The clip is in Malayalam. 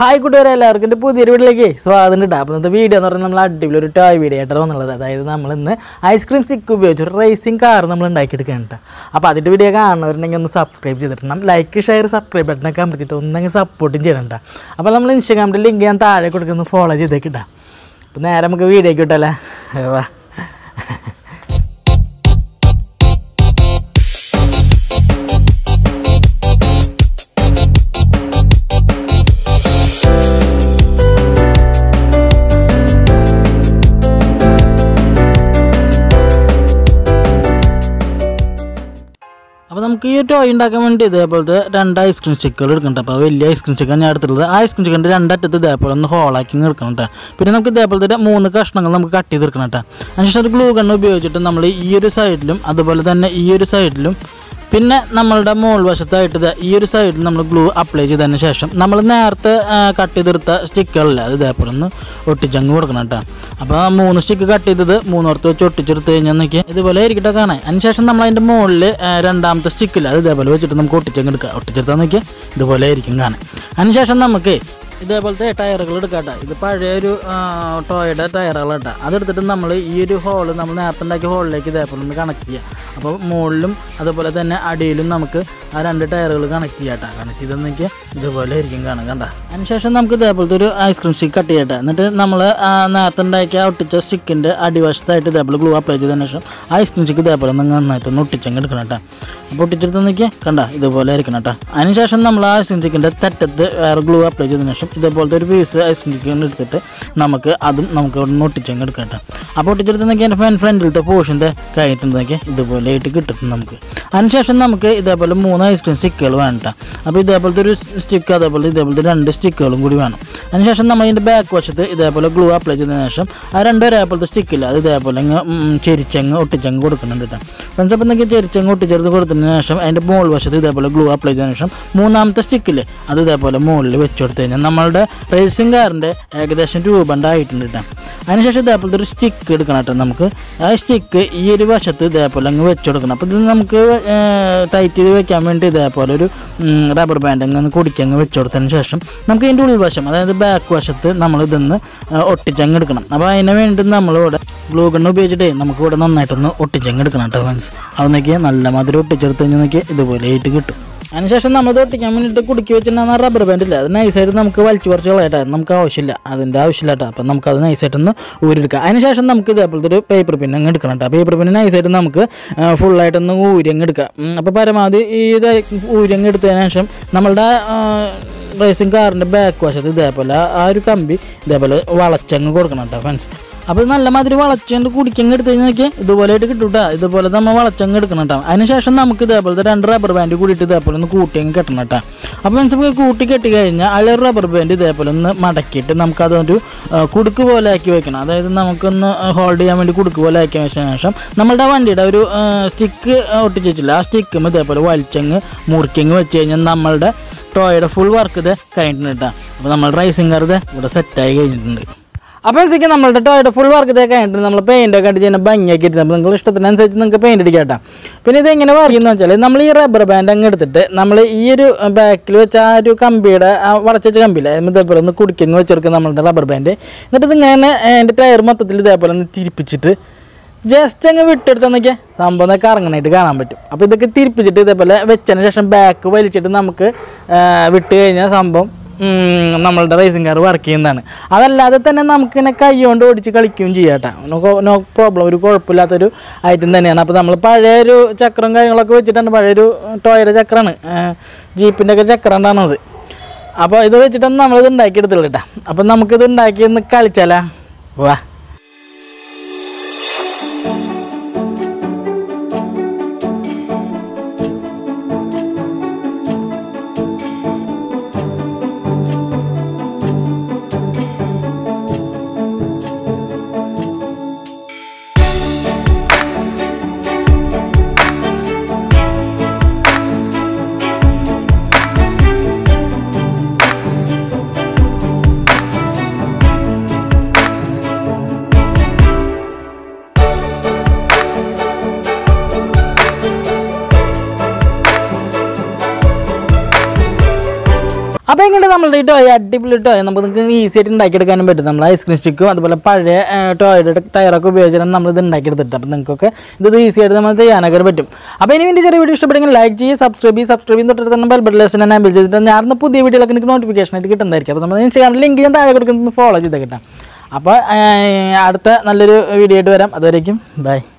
ഹായ് കൂട്ടുകാരെ എല്ലാവർക്കും എൻ്റെ പുതിയൊരു വീട്ടിലേക്ക് സ്വാഗതം കിട്ടാം അപ്പോൾ ഇന്നത്തെ വീഡിയോ എന്ന് പറഞ്ഞാൽ നമ്മൾ അടിപൊളി ഒരു ടോയ് വീഡിയോ ആയിട്ടാണ് വന്നുള്ളത് അതായത് നമ്മൾ ഇന്ന് ഐസ്ക്രീം സ്റ്റിക്ക് ഉപയോഗിച്ച് ഒരു റേസിംഗ് കാർ നമ്മൾ ഉണ്ടാക്കിയെടുക്കുകയാണ് കേട്ടോ അപ്പോൾ അതിൻ്റെ വീഡിയോ കാണുന്നവരുണ്ടെങ്കിൽ ഒന്ന് സബ്സ്ക്രൈബ് ചെയ്തിട്ടുണ്ട് ലൈക്ക് ഷെയർ സബ്സ്ക്രൈബ് ബട്ടനൊക്കെ അമർത്തിയിട്ട് ഒന്നെങ്കിൽ സപ്പോർട്ടും ചെയ്യണം കേട്ടോ അപ്പോൾ നമ്മൾ ഇൻസ്റ്റാഗ്രാമിൻ്റെ ലിങ്ക് ഞാൻ താഴെ കൊടുക്കുന്ന ഫോളോ ചെയ്തേക്കിട്ടാം അപ്പോൾ നേരെ നമുക്ക് വീഡിയോ കിട്ടല്ലേ വാ അപ്പോൾ നമുക്ക് ഈ ടോയ് ഉണ്ടാക്കാൻ വേണ്ടി ഇതേപോലത്തെ രണ്ട് ഐസ്ക്രീം സ്റ്റിക്കുകൾ എടുക്കണ്ട അപ്പോൾ വലിയ ഐസ്ക്രീം സ്റ്റിക്കാണ് ഞാൻ എടുത്തിട്ടുള്ളത് ആ ഐസ്ക്രീം സ്റ്റിക്കിൻ്റെ രണ്ടറ്റത്ത് ഇതേപോലെ ഒന്ന് ഹോളാക്കി എടുക്കണം കേട്ടോ പിന്നെ നമുക്ക് ഇതേപോലത്തെ മൂന്ന് കഷ്ണങ്ങൾ നമുക്ക് കട്ട് ചെയ്തെടുക്കണം കേട്ടോ അതിനുശേഷം ഒരു ഗ്ലൂ ഗണ്ണ് ഉപയോഗിച്ചിട്ട് നമ്മൾ ഈ ഒരു സൈഡിലും അതുപോലെ തന്നെ ഈ ഒരു സൈഡിലും പിന്നെ നമ്മളുടെ മോൾ വശത്തായിട്ട് ദാ ഈ ഒരു സൈഡിൽ നമ്മൾ ഗ്ലൂ അപ്ലൈ ചെയ്തതിന് ശേഷം നമ്മൾ നേരത്തെ കട്ട് ചെയ്തെടുത്ത സ്റ്റിക്കുകളില്ല അത് ഇതേപോലെ ഒന്ന് ഒട്ടിച്ചങ്ങ് കൊടുക്കണം കേട്ടോ അപ്പോൾ ആ മൂന്ന് സ്റ്റിക്ക് കട്ട് ചെയ്തത് മൂന്നോർത്ത് വെച്ച് ഒട്ടിച്ചെടുത്ത് കഴിഞ്ഞാൽ നോക്കി ഇതുപോലെ ആയിരിക്കട്ടെ കാണാൻ അതിനുശേഷം നമ്മൾ അതിൻ്റെ മുകളിൽ രണ്ടാമത്തെ സ്റ്റിക്കില്ല അത് ഇതേപോലെ വെച്ചിട്ട് നമുക്ക് ഒട്ടിച്ചങ്ങ് എടുക്കാം ഒട്ടിച്ചെടുത്താൽ നോക്കി ഇതുപോലെ ആയിരിക്കും കാണാൻ അതിനുശേഷം നമുക്ക് ഇതേപോലത്തെ ടയറുകൾ എടുക്കാട്ടെ ഇത് പഴയ ഒരു ആ, ടോയുടെ ടയറുകളാട്ടെ അതെടുത്തിട്ട് നമ്മൾ ഈ ഒരു ഹോള് നമ്മൾ നേരത്തെ ഉണ്ടാക്കിയ ഹോളിലേക്ക് ഇതേപോലെ ഒന്ന് കണക്ട് ചെയ്യാം അപ്പോൾ മുകളിലും അതുപോലെ തന്നെ അടിയിലും നമുക്ക് ആ രണ്ട് ടയറുകൾ കണക്ട് ചെയ്യാട്ടെ കണക്ട് ചെയ്തെന്നൊക്കെ ഇതുപോലെ ആയിരിക്കും കാണാം കണ്ട അതിനുശേഷം നമുക്ക് ഇതേപോലത്തെ ഒരു ഐസ്ക്രീം സ്റ്റിക്ക് കട്ട് ചെയ്യട്ടെ എന്നിട്ട് നമ്മൾ നേരത്തെ ഉണ്ടാക്കിയ ഒട്ടിച്ച സ്റ്റിക്കിൻ്റെ അടിവശത്തായിട്ട് ഇതേപോലെ ഗ്ലൂ അപ്ലൈ ചെയ്തതിന് ശേഷം ഐസ്ക്രീം സ്റ്റിക്ക് ഇതേപോലെ ഒന്ന് നന്നായിട്ട് ഒന്ന് ഒട്ടിച്ചങ്ങ് എടുക്കണം കേട്ടോ അപ്പോൾ ഒട്ടിച്ചെടുത്ത് നോക്കിയാൽ കണ്ട ഇതുപോലെ ആയിരിക്കണം കേട്ടോ അതിനുശേഷം നമ്മൾ ആ ഐസ്ക്രീം സ്റ്റിക്കിൻ്റെ തെറ്റത്ത് വേറെ ഗ്ലൂ അപ്ലൈ ചെയ്തതിന് ശേഷം ഇതേപോലത്തെ ഒരു പീസ് ഐസ്ക്രീം സ്റ്റിക്ക് എടുത്തിട്ട് നമുക്ക് അതും നമുക്ക് ഇവിടെ നിന്ന് ഒട്ടിച്ചങ്ങ് എടുക്കാം കേട്ടോ അപ്പോൾ ഒട്ടിച്ചെടുത്ത് നോക്കിയാൽ എൻ്റെ ഫ്രണ്ട് ഫ്രണ്ടിലത്തെ പോർഷൻ്റെ കഴിഞ്ഞിട്ട് നോക്കിയാൽ ഇതുപോലെ ആയിട്ട് കിട്ടും നമുക്ക് അതിനുശേഷം നമുക്ക് ഇതേപോലെ മൂന്ന് ഐസ്ക്രീം സ്റ്റിക്കുകൾ വേണം ട്ടോ. അപ്പോൾ ഇതേപോലത്തെ ഒരു സ്റ്റിക്ക് അതേപോലെ ഇതേപോലത്തെ രണ്ട് സ്റ്റിക്കുകളും കൂടി വേണം അതിനുശേഷം നമ്മൾ ഇതിൻ്റെ ബാക്ക് വശത്ത് ഇതേപോലെ ഗ്ലൂ അപ്ലൈ ചെയ്തതിന് ശേഷം ആ രണ്ട് ഒരേപോലത്തെ സ്റ്റിക്കില്ല അത് ഇതേപോലെ അങ്ങ് ഉം, ചെരിച്ചങ്ങ് ഒട്ടിച്ചങ്ങ് കൊടുക്കുന്നുണ്ട് കേട്ടോ ഫ്രണ്ട്സ് അപ്പം നിങ്ങൾക്ക് ചെരിച്ചങ്ങ് ഒട്ടിച്ചെടുത്ത് കൊടുത്തതിന് ശേഷം അതിൻ്റെ മുകൾ വശത്ത് ഇതേപോലെ ഗ്ലൂ അപ്ലൈ ചെയ്തതിന് ശേഷം മൂന്നാമത്തെ സ്റ്റിക്കില്ലേ അത് ഇതേപോലെ മുകളിൽ വെച്ച് കൊടുത്തു കഴിഞ്ഞാൽ നമ്മളുടെ റേസിംഗ് കാറിൻ്റെ ഏകദേശം രൂപണ്ട് ആയിട്ടുണ്ട് കേട്ടോ അതിനുശേഷം ഇതേപോലത്തെ ഒരു സ്റ്റിക്ക് എടുക്കണം കേട്ടോ നമുക്ക് ആ സ്റ്റിക്ക് ഈ ഒരു വശത്ത് ഇതേപോലെ അങ്ങ് വെച്ച് കൊടുക്കണം അപ്പോൾ ഇത് നമുക്ക് ടൈറ്റ് ചെയ്ത് വെക്കാൻ വേണ്ടി ഇതേപോലെ ഒരു റബ്ബർ ബാൻഡ് അങ്ങ് കുടിക്കങ്ങ് വെച്ച് കൊടുത്തതിന് ശേഷം നമുക്ക് ഇതിൻ്റെ ഉൾവശം അതായത് ബാക്ക് വശത്ത് നമ്മൾ ഇതൊന്ന് ആ, ഒട്ടിച്ചങ്ങ് എടുക്കണം അപ്പോൾ അതിന് വേണ്ടി നമ്മളിവിടെ ഗ്ലൂ ഗണ്ണ് ഉപയോഗിച്ചിട്ട് നമുക്ക് ഇവിടെ നന്നായിട്ടൊന്ന് ഒട്ടിച്ചങ്ങ് എടുക്കണം കേട്ടോ ഫ്രണ്ട്സ് അത് നോക്കിയാൽ നല്ല മധുരം ഒട്ടിച്ചെടുത്ത് കഴിഞ്ഞാൽ നോക്കിയാൽ ഇതുപോലെ ആയിട്ട് കിട്ടും അതിനുശേഷം നമ്മൾ ഇത് ഒട്ടിക്കാൻ വേണ്ടിയിട്ട് കുടുക്കി വെച്ചിട്ടുണ്ടെന്ന റബ്ബർ ബാൻഡ് ഇല്ല അത് നൈസായിട്ട് നമുക്ക് വലിച്ചു കുറച്ച് കളയട്ടെ നമുക്ക് ആവശ്യമില്ല അതിൻ്റെ ആവശ്യമില്ല കേട്ടോ അപ്പം നമുക്ക് അത് നൈസായിട്ടൊന്ന് ഊരിയെടുക്കാം അതിനുശേഷം നമുക്ക് ഇതേപോലത്തെ ഒരു പേപ്പർ പിൻ അങ്ങ് എടുക്കണം കേട്ടോ പേപ്പർ പിൻ നൈസായിട്ട് നമുക്ക് ഫുള്ളായിട്ടൊന്ന് ഊരി അങ്ങ് എടുക്കാം അപ്പോൾ പരമാവധി ഈ ഇത് ഊരി അങ്ങ് എടുത്തതിന് ശേഷം നമ്മളുടെ റേസിംഗ് കാറിൻ്റെ ബാക്ക് വശത്ത് ഇതേപോലെ ആ ഒരു കമ്പി ഇതേപോലെ വളച്ചങ്ങ് കൊടുക്കണം കേട്ടോ ഫ്രണ്ട്സ് അപ്പോൾ നല്ല മാതിരി വളച്ചങ്ങ് കുടിക്കങ്ങ് എടുത്ത് കഴിഞ്ഞാൽ നോക്കിയാൽ ഇതുപോലെ ആയിട്ട് കിട്ടും കേട്ടോ ഇതുപോലെ നമ്മൾ വളച്ചങ്ങ് എടുക്കണം കേട്ടോ അതിനുശേഷം നമുക്ക് ഇതേപോലത്തെ രണ്ട് റബ്ബർ ബാൻഡ് കൂടിയിട്ട് ഇതേപോലെ ഒന്ന് കൂട്ടി അങ്ങ് കെട്ടണം കേട്ടോ അപ്പോൾ മീൻസ് നമുക്ക് കൂട്ടി കെട്ടി കഴിഞ്ഞാൽ അതിൽ റബ്ബർ ബാൻഡ് ഇതേപോലെ ഒന്ന് മടക്കിയിട്ട് നമുക്കതൊരു ആ, കുടുക്ക് പോലെ ആക്കി വെക്കണം അതായത് നമുക്കൊന്ന് ഹോൾഡ് ചെയ്യാൻ വേണ്ടി കുടുക്ക് പോലെ ആക്കി വെച്ച ശേഷം നമ്മളുടെ വണ്ടിയുടെ ഒരു സ്റ്റിക്ക് ഒട്ടിച്ച് വെച്ചില്ല ആ സ്റ്റിക്കും ഇതേപോലെ വലിച്ചങ്ങ് മുറിക്കങ്ങ് വെച്ച് കഴിഞ്ഞാൽ നമ്മളുടെ ടോയുടെ ഫുൾ വർക്ക് ഇത് കഴിഞ്ഞിട്ടുണ്ട് കേട്ടോ അപ്പോൾ നമ്മൾ റൈസിംഗ് കാർ ഇത് ഇവിടെ സെറ്റായി കഴിഞ്ഞിട്ടുണ്ട് അപ്പോഴത്തേക്കും നമ്മളുടെ ടോയുടെ ഫുൾ വർക്ക് ഇതൊക്കെ കഴിഞ്ഞിട്ട് നമ്മൾ പെയിൻ്റ് ഒക്കെ അടിച്ച് തന്നെ ഭംഗിയാക്കി ഇട്ടിട്ട് അപ്പോൾ നിങ്ങൾ ഇഷ്ടത്തിനനുസരിച്ച് നിങ്ങൾക്ക് പെയിൻ്റ് അടിക്കാം കേട്ടോ പിന്നെ ഇത് എങ്ങനെ പറയുന്നത് വെച്ചാൽ നമ്മൾ ഈ റബ്ബർ ബാൻഡ് അങ്ങ് എടുത്തിട്ട് നമ്മൾ ഈ ഒരു ബാക്കിൽ വെച്ച ആ ഒരു കമ്പിയുടെ ആ വളച്ച വെച്ച കമ്പിയില്ല ഇതേപോലെ ഒന്ന് കുടിക്കങ്ങ് വെച്ചെടുക്കുക നമ്മളുടെ റബ്ബർ ബാൻഡ് എന്നിട്ട് ഇതിങ്ങനെ അതിൻ്റെ ടയർ മൊത്തത്തിൽ ഇതേപോലെ ഒന്ന് തിരിപ്പിച്ചിട്ട് ജസ്റ്റ് അങ്ങ് വിട്ടെടുത്ത് നോക്കിയാൽ സംഭവം ഒക്കെ ഇറങ്ങണായിട്ട് കാണാൻ പറ്റും അപ്പോൾ ഇതൊക്കെ തിരിപ്പിച്ചിട്ട് ഇതേപോലെ വെച്ചതിന് ശേഷം ബാക്ക് വലിച്ചിട്ട് നമുക്ക് ആ, വിട്ട് കഴിഞ്ഞാൽ സംഭവം ഉം, നമ്മളുടെ റേസിംഗ് കാർ വർക്ക് ചെയ്യുന്നതാണ് അതല്ലാതെ തന്നെ നമുക്ക് ഇങ്ങനെ കൈ കൊണ്ട് ഓടിച്ച് കളിക്കുകയും ചെയ്യാം കേട്ടോ നോ പ്രോബ്ലം ഒരു കുഴപ്പമില്ലാത്തൊരു ഐറ്റം തന്നെയാണ് അപ്പോൾ നമ്മൾ പഴയൊരു ചക്രം കാര്യങ്ങളൊക്കെ വെച്ചിട്ടാണ് പഴയൊരു ടോയുടെ ചക്രമാണ് ജീപ്പിൻ്റെ ഒക്കെ ചക്രം അത് അപ്പോൾ ഇത് വെച്ചിട്ടാണ് നമ്മളിത് ഉണ്ടാക്കിയെടുത്തുള്ളൂ കേട്ടോ അപ്പം നമുക്കിത് ഉണ്ടാക്കി ഒന്ന് കളിച്ചാലാ വാ നമ്മളുടെ ഈ ടോയ് അടിപൊളി ടോയ് നമുക്ക് നിങ്ങൾക്ക് ഈസി ആയിട്ട് ഉണ്ടാക്കിയെടുക്കാനും പറ്റും നമ്മൾ ഐസ്ക്രീം സ്റ്റിക്കും അതുപോലെ പഴയ ടോയുടെ ടയറൊക്കെ ഉപയോഗിച്ചാണ് നമ്മൾ ഇത് ഉണ്ടാക്കിയെടുത്തിട്ട് അപ്പോൾ നിങ്ങൾക്കൊക്കെ ഇത് ഈസി ആയിട്ട് നമ്മൾ ചെയ്യാനൊക്കെ പറ്റും അപ്പോൾ ഇനി വേണ്ടി ചെറിയ വീഡിയോ ഇഷ്ടപ്പെടുമെങ്കിൽ ലൈക്ക് ചെയ്യുക സബ്സ്ക്രൈബ് ചെയ്യുക സബ്സ്ക്രൈബ് ചെയ്യുന്ന തൊട്ട് തന്നെ ബെൽ ബട്ടൺ എനാബിൾ ചെയ്തിട്ട് ഞാറുന്ന പുതിയ വീഡിയോകളൊക്കെ നിങ്ങൾക്ക് നോട്ടിഫിക്കേഷൻ ആയിട്ട് കിട്ടുന്നതായിരിക്കും അപ്പോൾ നമ്മൾ ഇൻസ്റ്റാഗ്രാം ലിങ്ക് ഞാൻ താഴെ കൊടുക്കുന്നത് ഫോളോ ചെയ്ത് കിട്ടാം അപ്പോൾ അടുത്ത നല്ലൊരു വീഡിയോ ആയിട്ട് വരാം അതുവരേക്കും ബൈ